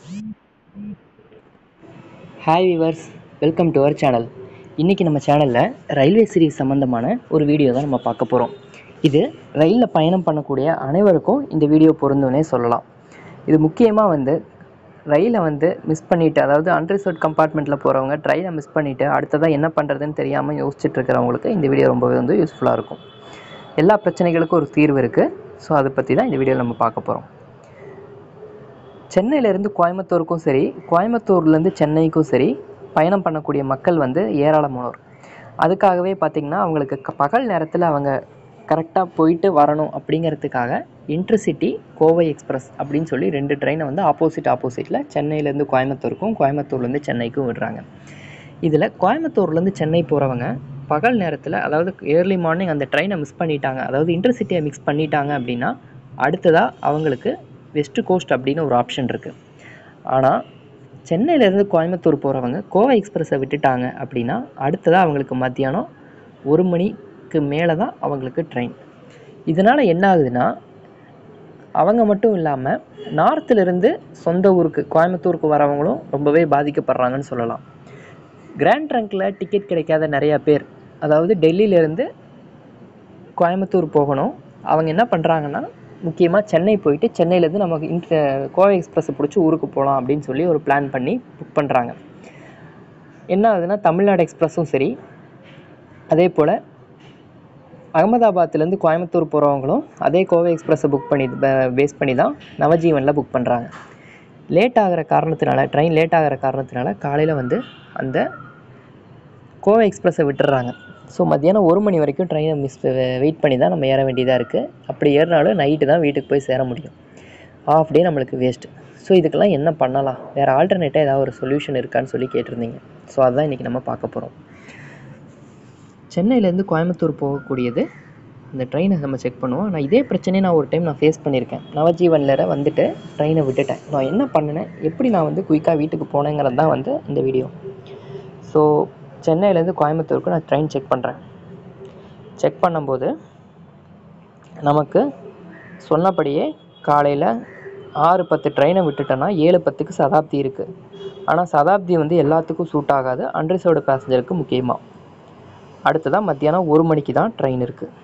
hi viewers welcome to our channel இன்றைக்கி நம்ம சேனலில் ரயில்வே சீரிஸ் சம்மந்தமான ஒரு வீடியோ தான் நம்ம பார்க்க போகிறோம் இது ரயிலில் பயணம் பண்ணக்கூடிய அனைவருக்கும் இந்த வீடியோ பொருந்தும்னே சொல்லலாம் இது முக்கியமாக வந்து ரயிலை வந்து மிஸ் பண்ணிவிட்டு அதாவது அன்ரிசர்வ் கம்பார்ட்மெண்ட்டில் போகிறவங்க ட்ரெயினை மிஸ் பண்ணிவிட்டு அடுத்ததாக என்ன பண்ணுறதுன்னு தெரியாமல் யோசிச்சுட்டு இருக்கிறவங்களுக்கு இந்த வீடியோ ரொம்பவே வந்து யூஸ்ஃபுல்லாக இருக்கும் எல்லா பிரச்சனைகளுக்கும் ஒரு தீர்வு இருக்குது ஸோ அதை பற்றி தான் இந்த வீடியோவில் நம்ம பார்க்க போகிறோம் சென்னையிலேருந்து கோயம்புத்தூருக்கும் சரி கோயம்புத்தூர்லேருந்து சென்னைக்கும் சரி பயணம் பண்ணக்கூடிய மக்கள் வந்து ஏராளமானோர் அதுக்காகவே பார்த்திங்கன்னா அவங்களுக்கு க- பகல் நேரத்தில் அவங்க கரெக்டாக போயிட்டு வரணும் அப்படிங்கிறதுக்காக இன்டர்சிட்டி கோவை எக்ஸ்பிரஸ் அப்படின்னு சொல்லி ரெண்டு ட்ரெயினை வந்து ஆப்போசிட் ஆப்போசிட்டில் சென்னையிலேருந்து கோயம்புத்தூருக்கும் கோயம்புத்தூர்லேருந்து சென்னைக்கும் விடுறாங்க இதில் கோயம்புத்தூர்லேருந்து சென்னை போகிறவங்க பகல் நேரத்தில் அதாவது ஏர்லி மார்னிங் அந்த ட்ரெயினை மிஸ் பண்ணிட்டாங்க அதாவது இன்டர்சிட்டியை மிக்ஸ் பண்ணிட்டாங்க அப்படின்னா அடுத்ததாக அவங்களுக்கு வெஸ்ட் கோஸ்ட் அப்படின்னு ஒரு ஆப்ஷன் இருக்குது ஆனால் சென்னையிலேருந்து கோயம்புத்தூர் போகிறவங்க கோவை எக்ஸ்பிரஸை விட்டுட்டாங்க அப்படின்னா அடுத்ததாக அவங்களுக்கு மத்தியானம் ஒரு மணிக்கு மேலே தான் அவங்களுக்கு ட்ரெயின் இதனால் என்ன ஆகுதுன்னா அவங்க மட்டும் இல்லாமல் நார்த்திலிருந்து சொந்த ஊருக்கு கோயம்புத்தூருக்கு வரவங்களும் ரொம்பவே பாதிக்கப்படுறாங்கன்னு சொல்லலாம் கிராண்ட் ட்ரங்க்கில் டிக்கெட் கிடைக்காத நிறையா பேர் அதாவது டெல்லியிலேருந்து கோயம்புத்தூர் போகணும் அவங்க என்ன பண்ணுறாங்கன்னா முக்கியமாக சென்னை போயிட்டு சென்னையிலேருந்து நமக்கு இன்ட்ர கோவை எக்ஸ்பிரஸை பிடிச்சி ஊருக்கு போகலாம் அப்படின்னு சொல்லி ஒரு பிளான் பண்ணி புக் பண்ணுறாங்க என்ன ஆகுதுன்னா தமிழ்நாடு எக்ஸ்பிரஸும் சரி அதே போல் அகமதாபாத்லேருந்து கோயம்புத்தூர் போகிறவங்களும் அதே கோவை எக்ஸ்பிரஸை புக் பண்ணி பேஸ் பண்ணி தான் நவஜீவனில் புக் பண்ணுறாங்க லேட் ஆகிற காரணத்தினால ட்ரெயின் லேட் ஆகிற காரணத்தினால காலையில் வந்து அந்த கோவை எக்ஸ்பிரஸை விட்டுறாங்க ஸோ மத்தியானம் ஒரு மணி வரைக்கும் ட்ரெயினை மிஸ் வெயிட் பண்ணி தான் நம்ம ஏற வேண்டியதாக இருக்குது அப்படி ஏறினாலும் நைட்டு தான் வீட்டுக்கு போய் சேர முடியும் ஆஃப் டே நம்மளுக்கு வேஸ்ட்டு ஸோ இதுக்கெல்லாம் என்ன பண்ணலாம் வேறு ஆல்டர்னேட்டாக ஏதாவது ஒரு சொல்யூஷன் இருக்கான்னு சொல்லி கேட்டிருந்தீங்க ஸோ அதுதான் இன்றைக்கி நம்ம பார்க்க போகிறோம் சென்னையிலேருந்து கோயம்புத்தூர் போகக்கூடியது இந்த ட்ரெயினை நம்ம செக் பண்ணுவோம் நான் இதே பிரச்சனையை நான் ஒரு டைம் நான் ஃபேஸ் பண்ணியிருக்கேன் நவஜீவனில் வந்துட்டு ட்ரெயினை விட்டுட்டேன் நான் என்ன பண்ணினேன் எப்படி நான் வந்து குயிக்காக வீட்டுக்கு போனேங்கிறது தான் வந்து இந்த வீடியோ ஸோ சென்னையிலேருந்து கோயம்புத்தூருக்கு நான் ட்ரெயின் செக் பண்ணுறேன் செக் பண்ணும்போது நமக்கு சொன்னபடியே காலையில் ஆறு பத்து ட்ரெயினை விட்டுட்டோன்னா ஏழு பத்துக்கு சதாப்தி இருக்குது ஆனால் சதாப்தி வந்து எல்லாத்துக்கும் சூட் ஆகாது அன்ரிசர்வ்டு பேசஞ்சருக்கு முக்கியமாக அடுத்ததாக மத்தியானம் ஒரு மணிக்கு தான் ட்ரெயின் இருக்குது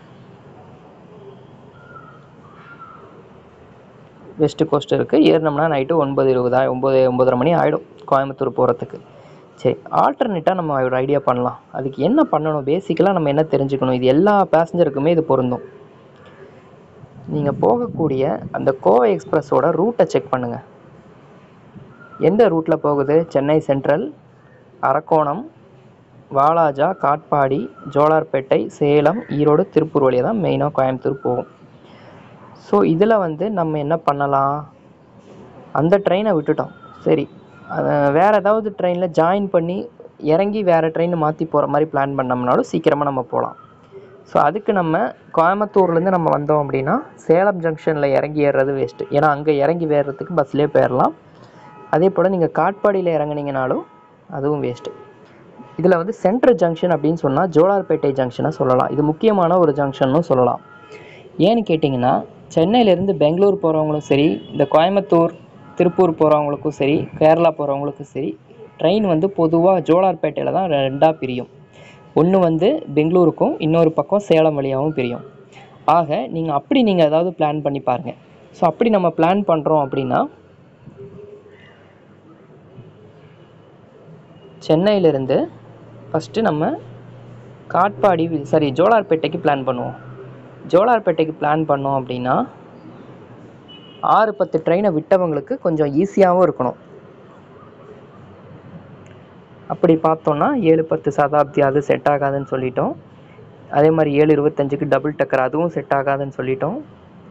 வெஸ்ட் கோஸ்ட் இருக்குது ஏறினோம்னா நைட்டு ஒன்பது இருபதா ஒம்பது ஒம்பதரை மணி ஆகிடும் கோயம்புத்தூர் போகிறதுக்கு சரி ஆல்டர்னேட்டாக நம்ம ஒரு ஐடியா பண்ணலாம் அதுக்கு என்ன பண்ணணும் பேசிக்கலாக நம்ம என்ன தெரிஞ்சுக்கணும் இது எல்லா பேசஞ்சருக்குமே இது பொருந்தும் நீங்கள் போகக்கூடிய அந்த கோவை எக்ஸ்பிரஸோட ரூட்டை செக் பண்ணுங்கள் எந்த ரூட்டில் போகுது சென்னை சென்ட்ரல் அரக்கோணம் வாலாஜா காட்பாடி ஜோலார்பேட்டை சேலம் ஈரோடு திருப்பூர் வழியாக தான் மெயினாக கோயம்புத்தூர் போகும் ஸோ இதில் வந்து நம்ம என்ன பண்ணலாம் அந்த ட்ரெயினை விட்டுட்டோம் சரி அஹ் வேற ஏதாவது ட்ரெயினில் ஜாயின் பண்ணி இறங்கி வேறு ட்ரெயின் மாற்றி போகிற மாதிரி பிளான் பண்ணோம்னாலும் சீக்கிரமாக நம்ம போகலாம் ஸோ அதுக்கு நம்ம கோயம்புத்தூர்லேருந்து நம்ம வந்தோம் அப்படின்னா சேலம் ஜங்ஷனில் இறங்கி ஏறுறது வேஸ்ட்டு ஏன்னா அங்கே இறங்கி ஏறுறதுக்கு பஸ்லேயே போயிடலாம் அதே போல் நீங்கள் காட்பாடியில் இறங்குனீங்கனாலும் அதுவும் வேஸ்ட்டு இதில் வந்து சென்ட்ரல் ஜங்ஷன் அப்படின்னு சொன்னால் ஜோலார்பேட்டை ஜங்ஷனை சொல்லலாம் இது முக்கியமான ஒரு ஜங்ஷன்னு சொல்லலாம் ஏன்னு கேட்டிங்கன்னா சென்னையிலேருந்து பெங்களூர் போகிறவங்களும் சரி இந்த கோயம்புத்தூர் திருப்பூர் போகிறவங்களுக்கும் சரி கேரளா போகிறவங்களுக்கும் சரி ட்ரெயின் வந்து பொதுவாக ஜோலார்பேட்டையில் தான் ரெண்டாக பிரியும் ஒன்று வந்து பெங்களூருக்கும் இன்னொரு பக்கம் சேலம் வழியாகவும் பிரியும் ஆக நீங்கள் அப்படி நீங்கள் ஏதாவது பிளான் பண்ணி பாருங்கள் ஸோ அப்படி நம்ம பிளான் பண்ணுறோம் அப்படின்னா சென்னையிலேருந்து ஃபஸ்ட்டு நம்ம காட்பாடி சாரி ஜோலார்பேட்டைக்கு பிளான் பண்ணுவோம் ஜோலார்பேட்டைக்கு பிளான் பண்ணோம் அப்படின்னா ஆறு பத்து ட்ரெயினை விட்டவங்களுக்கு கொஞ்சம் ஈஸியாகவும் இருக்கணும் அப்படி பார்த்தோன்னா ஏழு பத்து சதாப்தி அது செட் ஆகாதுன்னு சொல்லிட்டோம் அதே மாதிரி ஏழு இருபத்தஞ்சுக்கு டபுள் டக்கர் அதுவும் செட் ஆகாதுன்னு சொல்லிட்டோம்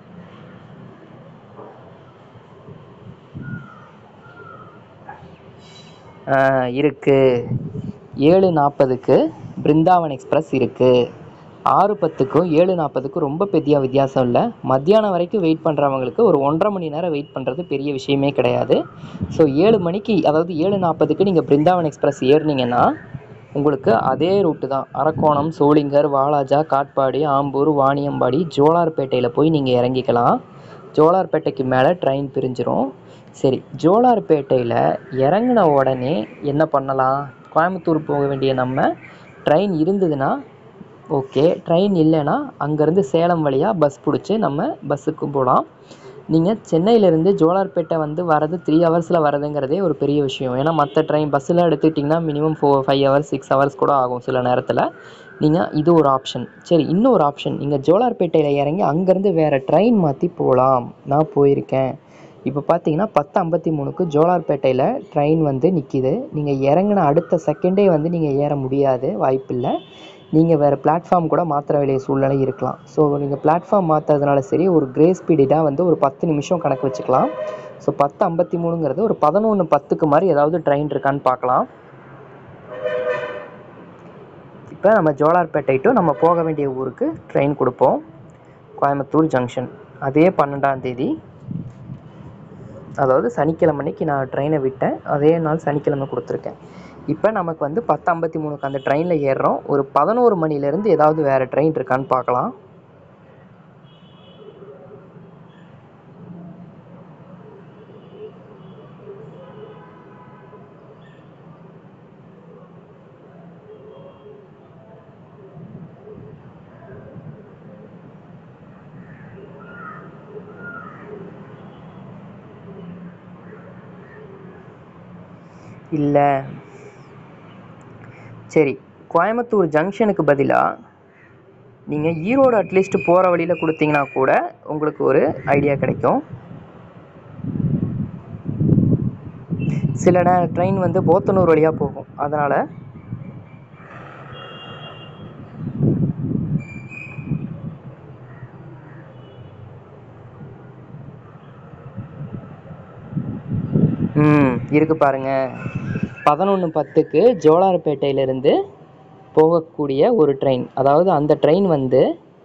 ஆஹ் இருக்கு ஏழு நாற்பதுக்கு பிருந்தாவன் எக்ஸ்பிரஸ் இருக்குது ஆறு பத்துக்கும் ஏழு நாற்பதுக்கும் ரொம்ப பெரிய வித்தியாசம் இல்லை மத்தியானம் வரைக்கும் வெயிட் பண்ணுறவங்களுக்கு ஒரு ஒன்றரை மணி நேரம் வெயிட் பண்ணுறது பெரிய விஷயமே கிடையாது ஸோ ஏழு மணிக்கு அதாவது ஏழு நாற்பதுக்கு நீங்கள் பிருந்தாவன் எக்ஸ்பிரஸ் ஏறுனீங்கன்னா உங்களுக்கு அதே ரூட்டு தான் அரக்கோணம் சோளிங்கர் வாலாஜா காட்பாடி ஆம்பூர் வாணியம்பாடி ஜோலார்பேட்டையில் போய் நீங்கள் இறங்கிக்கலாம் ஜோலார்பேட்டைக்கு மேலே ட்ரெயின் பிரிஞ்சிரும் சரி ஜோலார்பேட்டையில் இறங்கின உடனே என்ன பண்ணலாம் கோயம்புத்தூர் போக வேண்டிய நம்ம ட்ரெயின் இருந்ததுன்னா ஓகே ட்ரெயின் இல்லைன்னா அங்கேருந்து சேலம் வழியாக பஸ் பிடிச்சி நம்ம பஸ்ஸுக்கு போகலாம் நீங்கள் சென்னையிலேருந்து ஜோலார்பேட்டை வந்து வரது த்ரீ ஹவர்ஸில் வரதுங்கிறதே ஒரு பெரிய விஷயம் ஏன்னா மற்ற ட்ரெயின் பஸ்ஸில் எடுத்துக்கிட்டிங்கன்னா minimum four five hours six hours கூட ஆகும் சில நேரத்தில் நீங்கள் இது ஒரு ஆப்ஷன் சரி இன்னொரு ஆப்ஷன் நீங்கள் ஜோலார்பேட்டையில் இறங்கி அங்கேருந்து வேறு ட்ரெயின் மாற்றி போகலாம் நான் போயிருக்கேன் இப்போ பார்த்தீங்கன்னா பத்து ஐம்பத்தி மூணுக்கு ஜோலார்பேட்டையில் ட்ரெயின் வந்து நிற்கிது நீங்கள் இறங்கின அடுத்த செகண்டே வந்து நீங்கள் ஏற முடியாது வாய்ப்பில்லை நீங்கள் வேறு பிளாட்ஃபார்ம் கூட மாற்ற வேண்டிய சூழ்நிலை இருக்கலாம் ஸோ நீங்கள் பிளாட்ஃபார்ம் மாற்றுறதுனால சரி ஒரு கிரேஸ் பீரியடாக வந்து ஒரு பத்து நிமிஷம் கணக்கு வச்சுக்கலாம் ஸோ பத்து ஐம்பத்தி மூணுங்கிறது ஒரு பதினொன்று பத்துக்கு மாதிரி ஏதாவது ட்ரெயின் இருக்கான்னு பார்க்கலாம் இப்போ நம்ம ஜோலார்பேட்டை டு நம்ம போக வேண்டிய ஊருக்கு ட்ரெயின் கொடுப்போம் கோயம்புத்தூர் ஜங்ஷன் அதே பன்னெண்டாம் தேதி அதாவது சனிக்கிழமை அன்னைக்கு நான் ட்ரெயினை விட்டேன் அதே நாள் சனிக்கிழமை கொடுத்துருக்கேன் இப்போ நமக்கு வந்து பத்து ஐம்பத்தி மூணுக்கு அந்த ட்ரெயினில் ஏறுறோம் ஒரு பதினோரு மணிலேருந்து ஏதாவது வேறு ட்ரெயின் இருக்கான்னு பார்க்கலாம் இல்லை சரி கோயம்புத்தூர் ஜங்ஷனுக்கு பதிலாக நீங்கள் ஈரோடு அட்லீஸ்ட் போகிற வழியில் கொடுத்தீங்கன்னா கூட உங்களுக்கு ஒரு ஐடியா கிடைக்கும் சில நே ட்ரெயின் வந்து போத்தனூர் வழியாக போகும் அதனால் ம் இருக்கு பாருங்க பதினொன்று பத்துக்கு ஜோலார்பேட்டையிலேருந்து போகக்கூடிய ஒரு ட்ரெயின் அதாவது அந்த ட்ரெயின் வந்து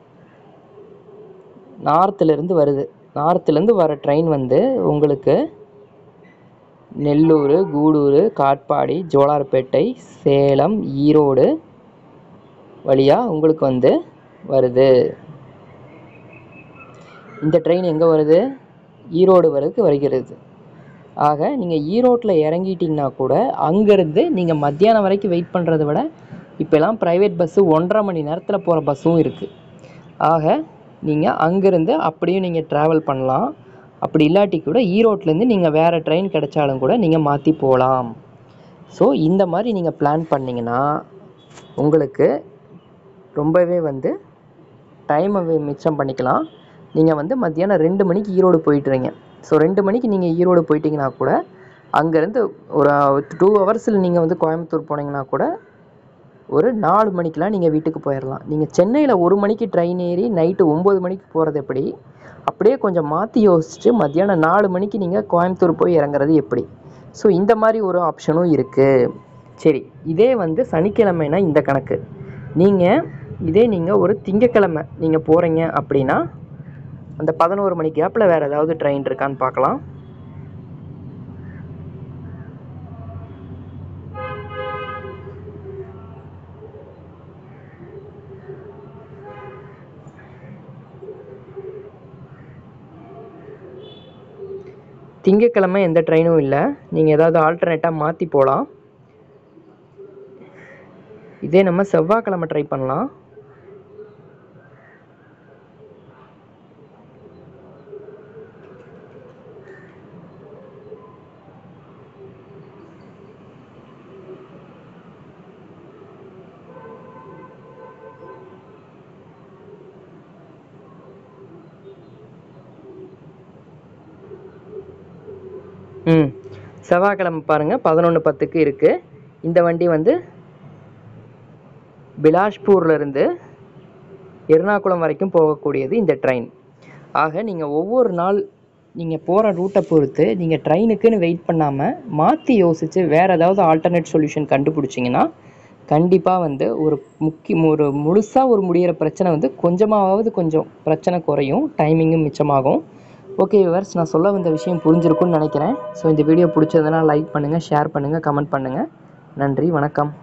நார்த்துலேருந்து வருது நார்த்துலேருந்து வர ட்ரெயின் வந்து உங்களுக்கு நெல்லூர் கூடூர் காட்பாடி ஜோலார்பேட்டை சேலம் ஈரோடு வழியாக உங்களுக்கு வந்து வருது இந்த ட்ரெயின் எங்கே வருது ஈரோடு வரைக்கும் வருகிறது ஆக நீங்கள் ஈரோட்டில் இறங்கிட்டிங்கன்னா கூட அங்கேருந்து நீங்கள் மத்தியானம் வரைக்கும் வெயிட் பண்ணுறத விட இப்போலாம் ப்ரைவேட் பஸ்ஸு ஒன்றரை மணி நேரத்தில் போகிற பஸ்ஸும் இருக்குது ஆக நீங்கள் அங்கேருந்து அப்படியும் நீங்கள் ட்ராவல் பண்ணலாம் அப்படி இல்லாட்டி கூட ஈரோட்லேருந்து நீங்கள் வேறு ட்ரெயின் கிடைச்சாலும் கூட நீங்கள் மாற்றி போகலாம் ஸோ இந்த மாதிரி நீங்கள் பிளான் பண்ணிங்கன்னா உங்களுக்கு ரொம்பவே வந்து டைமை மிச்சம் பண்ணிக்கலாம் நீங்கள் வந்து மத்தியானம் ரெண்டு மணிக்கு ஈரோடு போயிட்டுறீங்க ஸோ ரெண்டு மணிக்கு நீங்கள் ஈரோடு போயிட்டீங்கன்னா கூட அங்கேருந்து ஒரு டூ ஹவர்ஸில் நீங்கள் வந்து கோயம்புத்தூர் போனீங்கன்னா கூட ஒரு நாலு மணிக்கெலாம் நீங்கள் வீட்டுக்கு போயிடலாம் நீங்கள் சென்னையில் ஒரு மணிக்கு ட்ரெயின் ஏறி நைட்டு ஒம்பது மணிக்கு போகிறது எப்படி அப்படியே கொஞ்சம் மாற்றி யோசிச்சுட்டு மத்தியானம் நாலு மணிக்கு நீங்கள் கோயம்புத்தூர் போய் இறங்குறது எப்படி ஸோ இந்த மாதிரி ஒரு ஆப்ஷனும் இருக்குது சரி இதே வந்து சனிக்கிழமைனா இந்த கணக்கு நீங்கள் இதே நீங்கள் ஒரு திங்கக்கிழமை நீங்கள் போகிறீங்க அப்படின்னா அந்த பதினோரு மணி கேப்பில் வேறு ஏதாவது ட்ரெயின் இருக்கான்னு பார்க்கலாம் திங்கக்கிழமை எந்த ட்ரெயினும் இல்லை நீங்கள் ஏதாவது ஆல்டர்னேட்டாக மாற்றி போகலாம் இதே நம்ம செவ்வாய்க்கிழமை ட்ரை பண்ணலாம் ம் செவ்வாய்க்கிழமை பாருங்கள் பதினொன்று பத்துக்கு இருக்குது இந்த வண்டி வந்து பிலாஷ்பூர்லேருந்து எர்ணாகுளம் வரைக்கும் போகக்கூடியது இந்த ட்ரெயின் ஆக நீங்கள் ஒவ்வொரு நாள் நீங்கள் போகிற ரூட்டை பொறுத்து நீங்கள் ட்ரெயினுக்குன்னு வெயிட் பண்ணாமல் மாற்றி யோசித்து வேறு ஏதாவது ஆல்டர்னேட் சொல்யூஷன் கண்டுபிடிச்சிங்கன்னா கண்டிப்பாக வந்து ஒரு முக்கிய ஒரு முழுசாக ஒரு முடியிற பிரச்சனை வந்து கொஞ்சமாவது கொஞ்சம் பிரச்சனை குறையும் டைமிங்கும் மிச்சமாகும் ஓகே விவர்ஸ் நான் சொல்ல வந்த விஷயம் புரிஞ்சிருக்கும்னு நினைக்கிறேன் ஸோ இந்த வீடியோ பிடிச்சதுன்னா லைக் பண்ணுங்கள் ஷேர் பண்ணுங்கள் கமெண்ட் பண்ணுங்கள் நன்றி வணக்கம்